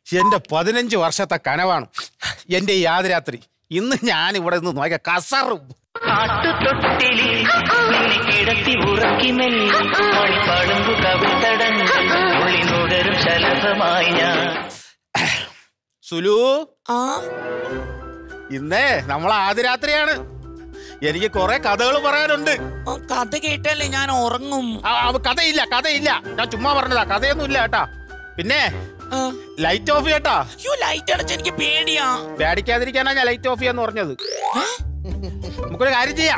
എന്റെ പതിനഞ്ച് വർഷത്തെ കനവാണ് എന്റെ ഈ യാതരാത്രി ഇന്ന് ഞാൻ ഇവിടെ നിന്ന് നോക്കിയ കസറും കാട്ടുതൊട്ടിലിൽ നിന്നെ കിടത്തി ഉറക്കി മെല്ലി മണിപ്പളുങ്കു കവിത്തടങ്ങൾ ഉള്ളി നുകരും ശലഭമായി ഞാൻ സുലു ആ ഇന്നേ നമ്മളെ ആദ്യരാത്രിയാണ് എനിക്ക് കുറെ കഥകൾ പറയാനുണ്ട് ആ, കഥ കേട്ടല്ലേ ഞാൻ ഉറങ്ങും ആ, ആ, കഥയില്ല കഥയില്ല ഞാൻ ചുമ്മാ പറഞ്ഞതാ കഥയൊന്നും ഇല്ല കേട്ടാ പിന്നെ ആ, ലൈറ്റ് ഓഫ് ചെയ്യട്ടാ അയ്യോ ലൈറ്റ് അടച്ച് എനിക്ക് പേടിയാ പേടിക്കാതിരിക്കാനാ ഞാൻ ലൈറ്റ് ഓഫ് ചെയ്യാന്ന് പറഞ്ഞത് നമുക്കൊരു കാര്യം ചെയ്യാം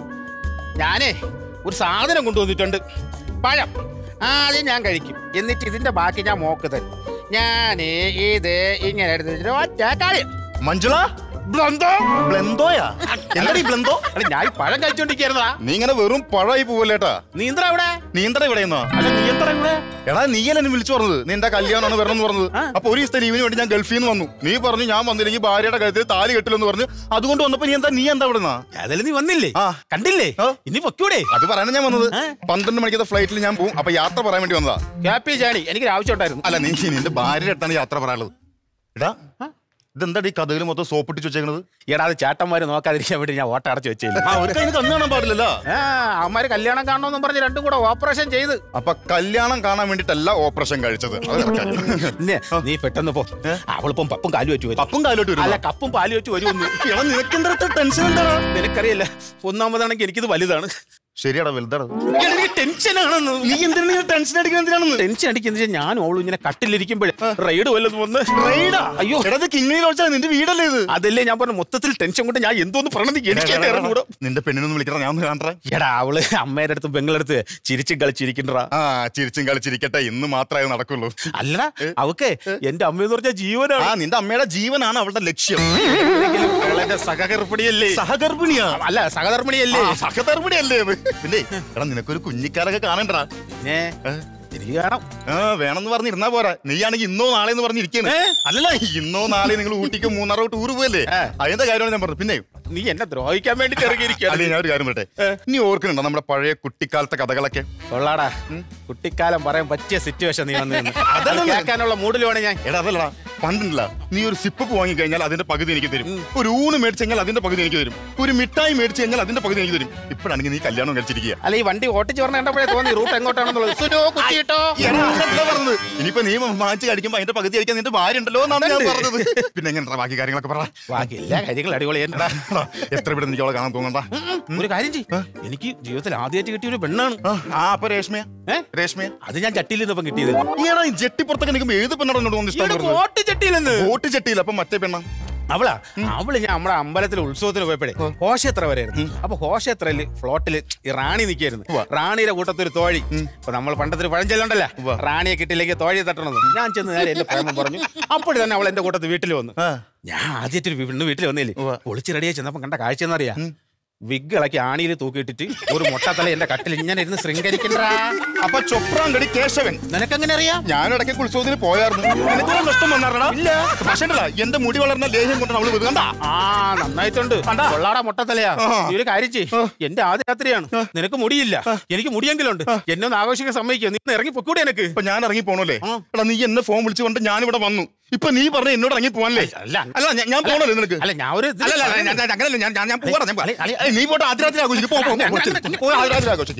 ഞാനേ ഒരു സാധനം കൊണ്ടുവന്നിട്ടുണ്ട് പഴം ആദ്യം ഞാൻ കഴിക്കും എന്നിട്ട് ഇതിന്റെ ബാക്കി ഞാൻ മോക്ക് തരും ഞാൻ ഇത് ഇങ്ങനെ എടുത്തിട്ട് ഒറ്റ കാര്യം മഞ്ജുള ബ്ലന്തോ ബ്ലെന്തോയാ എന്താടി ബ്ലെന്തോ അല്ല ഞാൻ ഈ പഴം കഴിച്ചോണ്ടിരിക്കുന്നതാ നീ ഇങ്ങനെ വെറും പഴമായി പോവല്ലേട്ടാ നീന്ത്ര എവിടെ നീന്തട ഇവിടെയെന്നോ അല്ല നീ എത്ര ഇവിടെ എടാ നീയല്ല എന്നെ വിളിച്ചു പറഞ്ഞത് നിന്റെ കല്യാണമാണ് വരണം എന്ന് പറഞ്ഞത് ആ. അപ്പൊ ഒരു ദിവസത്തെ ലീവിന് വേണ്ടി ഞാൻ ഗൾഫിൽ നിന്ന് വന്നു നീ പറഞ്ഞു ഞാൻ വന്നില്ലെങ്കിൽ ഭാര്യയുടെ കഴുത്തിൽ താലി കെട്ടില്ലെന്ന് പറഞ്ഞു അതുകൊണ്ട് വന്നപ്പോ നീ എന്താ നീ എന്താ ഇവിടെ അതിൽ നീ വന്നില്ലേ ആ. കണ്ടില്ലേ ആ. ഇനി പൊക്കൂടെ അത് പറയാനാ ഞാൻ വന്നത് ഏ? പന്ത്രണ്ട് മണിക്കത്തെ ഫ്ലൈറ്റിൽ ഞാൻ പോകും അപ്പൊ യാത്ര പറയാൻ വേണ്ടി വന്നതാ ഹാപ്പി ജേണി എനിക്ക് ആവശ്യം ഉണ്ടായിരുന്നു അല്ല നീ നിന്റെ ഭാര്യയുടെ അടുത്താണ് യാത്ര പറയാനുള്ളത് എടാ ഇതെന്താ ഈ കഥകൾ മൊത്തം സോപ്പിട്ടിച്ച് വെച്ചേക്കണത് എടാ അത് ചേട്ടന്മാര് നോക്കാതിരിക്കാൻ വേണ്ടി ഞാൻ ഓട്ട അടച്ചു വെച്ചില്ല ആ ഒരു കയ്യിൽ കണ്ണു കാണാൻ പാടില്ലല്ലോ ആ അവന്മാര് കല്യാണം കാണണമെന്നും പറഞ്ഞ് രണ്ടും കൂടെ ഓപ്പറേഷൻ ചെയ്ത് അപ്പൊ കല്യാണം കാണാൻ വേണ്ടിട്ടല്ല ഓപ്പറേഷൻ കഴിച്ചത് അത് correct. പിന്നെ നീ പെട്ടെന്ന് പോ അവളിപ്പം പപ്പും കാലും വെച്ച് വരും പപ്പും കാലോട്ട് വരും അല്ല കപ്പും പാലും വെച്ച് വരുമെന്ന് എടാ നിനക്ക് എന്താ ടെൻഷൻ എന്താ നിനക്കറിയില്ല ഒന്നാമതാണെങ്കിൽ എനിക്കിത് വലുതാണ് ശരിയാടാ വലുതാണ് എനിക്ക് ടെൻഷനാണെന്ന് നീ എന്തിനാണ് ടെൻഷൻ അടിക്കുന്നത് എന്തിനാണെന്ന് ടെൻഷൻ അടിക്കുന്നത് ഞാൻ ഓളും ഇങ്ങനെ കട്ടിലിരിക്കുമ്പോഴേ റൈഡ് വല്ലതും വന്ന് റൈഡാ അയ്യോ എടാ ഇത് കിങ്ങിണി ചോദിച്ചാൽ നിന്റെ വീടല്ലേ ഇത് അതല്ലേ ഞാൻ പറഞ്ഞ മൊത്തത്തിൽ ടെൻഷൻ കൊണ്ട് ഞാൻ എന്തോന്ന് പറഞ്ഞത് എനിക്ക് തന്നെ അറിഞ്ഞൂടാ നിന്റെ പെണ്ണിനൊന്നും വിളിക്കണ ഞാൻ ഒന്ന് കാണട്ടെ എടാ അവള് അമ്മയുടെ അടുത്ത് പെങ്ങളടുത്ത് ചിരിച്ചും കളിച്ചിരിക്കണ്ടാ ആ ചിരിച്ചും കളിച്ചിരിക്കട്ടെ ഇന്ന് മാത്രമേ അത് നടക്കുള്ളൂ അല്ലടാ അവക്ക് എന്റെ അമ്മയെന്ന് പറഞ്ഞ ആ ജീവനാണ് നിന്റെ അമ്മയുടെ ജീവനാണ് അവളുടെ ലക്ഷ്യം എങ്കിലും അവളെന്റെ സഹഗർഭിണിയല്ലേ സഹഗർഭിണിയാ അല്ല സഹധർമ്മിണിയല്ലേ ആ, സഹധർമ്മിണിയല്ലേ ഇത് പിന്നെ എടാ നിനക്കൊരു കുഞ്ഞിക്കാരൊക്കെ കാണണ്ടടാ പിന്നെ എനിക്ക് കാണാം ആ വേണമെന്ന് പറഞ്ഞിരുന്നാ പോരാ നീയാണെങ്കിൽ ഇന്നോ നാളെ എന്ന് പറഞ്ഞിരിക്കണേ ഏ? അല്ലല്ല ഇന്നോ നാളെ നിങ്ങൾ ഊട്ടിക്ക് മൂന്നാറോ ടൂർ പോയല്ലേ ഏ. അതിന്റെ കാര്യമാണ് ഞാൻ പറഞ്ഞത് പിന്നെ നീ എന്നെ ദ്രോഹിക്കാൻ വേണ്ടി അല്ലെ ഇറങ്ങിയിരിക്കുകയാണ് ഞാൻ ഒരു കാര്യം പറയട്ടെ നീ ഓർക്കുന്നുണ്ടോ നമ്മുടെ പഴയ കുട്ടിക്കാലത്തെ കഥകളൊക്കെ കൊള്ളാടാ കുട്ടിക്കാലം പറയാൻ പറ്റിയ സിറ്റുവേഷൻ നീ വന്നു അതല്ല ഞാൻ- കേൾക്കാനുള്ള മൂഡിലുമാണ് ഞാൻ എടാ അതല്ലടാ പണ്ടില്ല നീ ഒരു സിപ്പ് വാങ്ങി കഴിഞ്ഞാൽ അതിന്റെ പകുതി എനിക്ക് തരും ഒരു ഊണ് മേടിച്ചു കഴിഞ്ഞാൽ അതിന്റെ പകുതി എനിക്ക് തരും ഒരു മിഠായി മേടിച്ചു കഴിഞ്ഞാൽ അതിന്റെ പകുതി എനിക്ക് തരും ഇപ്പോഴാണെങ്കിൽ നീ കല്യാണം കഴിച്ചിരിക്കുക അല്ല ഈ വണ്ടി ഓട്ടിച്ച് പറഞ്ഞ കണ്ടപ്പോഴേ തോന്നി റൂട്ട് എങ്ങോട്ടാണെന്നുള്ളത് സുനോ കുത്തിയിട്ടോ എടാ, അതല്ല പറഞ്ഞത് ഇനിയിപ്പോ നീ മാച്ച് കഴിക്കുമ്പോ അതിന്റെ പകുതി കഴിക്കാൻ നിന്റെ ഭാര്യ ഉണ്ടല്ലോ എന്നാണ് ഞാൻ പറഞ്ഞത് പിന്നെ എങ്ങനെ ബാക്കി കാര്യങ്ങളൊക്കെ പറ ബാക്കി എല്ലാ കാര്യങ്ങളും അടിപൊളിയാണ് എടാ, എത്ര ഇവിടെ എനിക്ക് അവളെ കാണാൻ തോന്നണ്ട ഒരു കാര്യം ചെയ്യ് എനിക്ക് ജീവിതത്തിൽ ആദ്യമായിട്ട് കിട്ടിയ ഒരു പെണ്ണാണ് ആ അപ്പൊ രേഷ്മയ ഏ? രേഷ്മയ അത് ഞാൻ ചട്ടിയിൽ നിന്നപ്പം കിട്ടിയത് ഈടാ ഈ ജെട്ടിപ്പുറത്തൊക്കെ നിൽക്കുമ്പോ ഏത് പെണ്ണോട് എന്നോട് തോന്നുന്നു ഇഷ്ടം തോന്നുന്നത്? കോട്ട് ചട്ടിയിൽ നിന്ന് വോട്ട് ചെട്ടിയില്ല അപ്പൊ മറ്റേ പെണ്ണ അവളാ അവള് ഞാൻ നമ്മുടെ അമ്പലത്തിലെ ഉത്സവത്തിന് പോയപ്പോഴേ ഘോഷയാത്ര വരെയായിരുന്നു അപ്പൊ ഘോഷയാത്രയില് ഫ്ലോട്ടില് ഈ റാണി നിൽക്കായിരുന്നു ഉവ്വ. റാണിയുടെ കൂട്ടത്തൊരു തോഴി ഇപ്പൊ നമ്മൾ പണ്ടത്തെ പഴം ചെല്ലണ്ടല്ലോ ഉവ്വ. റാണിയെ കിട്ടിയില്ലെങ്കിൽ തോഴി തട്ടണമെന്ന് ഞാൻ ചെന്ന് നേരെ എന്റെ പ്രേമം പറഞ്ഞു അപ്പോഴും തന്നെ അവൾ എന്റെ കൂട്ടത്തിൽ വീട്ടിൽ വന്നു ആ. ഞാൻ ആദ്യമായിട്ട് ഒരു പെണ്ണ് വീട്ടിൽ വന്നില്ലേ ഉവ്വ. പൊളിച്ച് റെഡിയായി ചെന്നപ്പോ കണ്ട കാഴ്ച എന്നറിയാ വിഗ് ഇളക്കി ആണിയിൽ തൂക്കിയിട്ടിട്ട് ഒരു മുട്ടത്തല എന്റെ കട്ടിൽ ഇങ്ങനെ ഇരുന്ന് ശൃംഗരിക്കണ്ടാ അപ്പൊ ചൊപ്രാങ്കടി കേശവൻ നിനക്കെങ്ങനെ അറിയാം ഞാൻ ഇടയ്ക്ക് ഉത്സവത്തിന് പോയായിരുന്നു നിനക്കൊരു നഷ്ടം വന്നാറടാ ഇല്ല പക്ഷേ ഉണ്ടല്ലോ, എന്റെ മുടി വളർന്ന ലേഹ്യം കൊണ്ടാണ് അവള് വെറുതെ ആ നന്നായിട്ടുണ്ട് കൊള്ളാടാ മുട്ടത്തലയാ ആ. നീ ഒരു കാര്യം ചെയ്യ് എന്റെ ആദ്യ രാത്രിയാണ് നിനക്ക് മുടിയില്ല എനിക്ക് മുടിയെങ്കിലും ഉണ്ട് എന്നെ ഒന്ന് ആഘോഷിക്കാൻ സമ്മതിക്കുക നീ ഒന്ന് ഇറങ്ങി പൊക്കൂടെ എനക്ക് ഇപ്പൊ ഞാൻ ഇറങ്ങി പോണല്ലേ ആ. എടാ നീ എന്നെ ഫോൺ വിളിച്ചുകൊണ്ട് ഞാൻ ഇവിടെ വന്നു ഇപ്പൊ നീ പറഞ്ഞ എന്നോട് ഇറങ്ങി പോവാനല്ലേ അല്ല. അല്ല ഞാൻ- ഞാൻ പോണല്ലേ നിനക്ക് അല്ല ഞാൻ ഒരു ഇതില് അല്ല, അല്ല, അല്ല, പറയുന്നു. ഞാൻ- ഞാൻ- അങ്ങനല്ല ഞാൻ ഞാൻ- ഞാൻ പോവാ ഞാൻ പോവാ. അല്ല, അല്ല. ഏയ്, നീ പോട്ടെ ആദ്യരാത്രി ആഘോഷിക്കും പോ പോ, പോ, പോ, അങ്ങനെ, പോ ആദ്യരാത്രി ആഘോഷിക്കും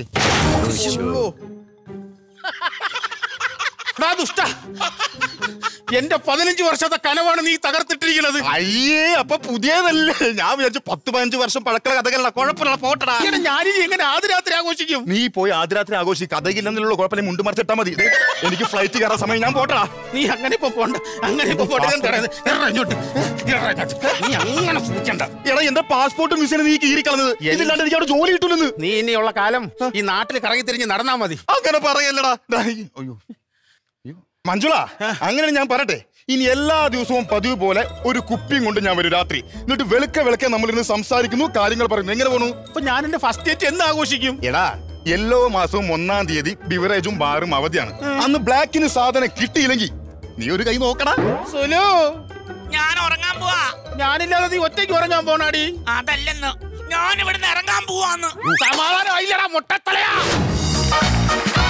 എടാ ദുഷ്ട എന്റെ പതിനഞ്ച് വർഷത്തെ കനവാണ് നീ തകർത്തിട്ടിരിക്കുന്നത് അയ്യേ അപ്പൊ പുതിയതല്ലേ ഞാൻ വിചാരിച്ചു പത്ത് പതിനഞ്ച് വർഷം പഴക്ക കഥകളല്ല കുഴപ്പമില്ല പോട്ടടാ എടാ, ഞാനിനി എങ്ങനെ ആദ്യ രാത്രി ആഘോഷിക്കും നീ പോയി ആദ്യരാത്രി ആഘോഷിക്കും കഥയില്ലെന്നുള്ള കുഴപ്പമില്ല മുണ്ട് മറിച്ചിട്ടാ മതി ദേ, എനിക്ക് ഫ്ലൈറ്റ് കയറാൻ സമയം ഞാൻ പോട്ടടാ നീ അങ്ങനെ ഇപ്പൊ പോണ്ട അങ്ങനെ ഇപ്പൊ പോണ്ട ഞാൻ തടയുന്നത്. എടാ, ഇങ്ങോട്ട്. എടാ, ഇങ്ങോട്ട്. നീ അങ്ങനെ സൂചിക്കണ്ട എടാ എന്റെ പാസ്പോർട്ടും വിസയാണ് നീ കീറിക്കളഞ്ഞത് ഇതില്ലാണ്ട് എനിക്ക് അവിടെ ജോലി കിട്ടൂലെന്ന് നീ ഇനിയുള്ള കാലം ഈ നാട്ടിൽ കറങ്ങി തിരിഞ്ഞ് നടന്നാ മതി അങ്ങനെ പറയല്ലടാ ദാ, ഈ- അയ്യോ അയ്യോ. മഞ്ജുള അങ്ങനെ ഞാൻ പറയട്ടെ ഇനി എല്ലാ ദിവസവും പതിവ് പോലെ ഒരു കുപ്പിയും കൊണ്ട് ഞാൻ വരും രാത്രി എന്നിട്ട് വെളുക്ക വെളുക്കെ നമ്മളിരുന്ന് സംസാരിക്കുന്നു കാര്യങ്ങൾ പറയുന്നു എങ്ങനെ പോണു അപ്പൊ ഞാൻ എന്റെ ഫസ്റ്റ് ഡേറ്റ് എന്ന് ആഘോഷിക്കും എടാ എല്ലാ മാസവും ഒന്നാം തീയതി ബിവറേജും ബാറും അവധിയാണ് അന്ന് ബ്ലാക്കിന് സാധനം കിട്ടിയില്ലെങ്കിൽ നീ ഒരു കൈ നോക്കടാ സുലു ഞാൻ ഉറങ്ങാൻ പോവാ ഞാനില്ലാതെ നീ ഒറ്റയ്ക്ക് ഉറങ്ങാൻ പോണാടി അതല്ലെന്ന് ഞാൻ ഇവിടുന്ന് ഇറങ്ങാൻ പോവാന്ന് സമാധാനം ആയില്ലടാ മുട്ടത്തലയാ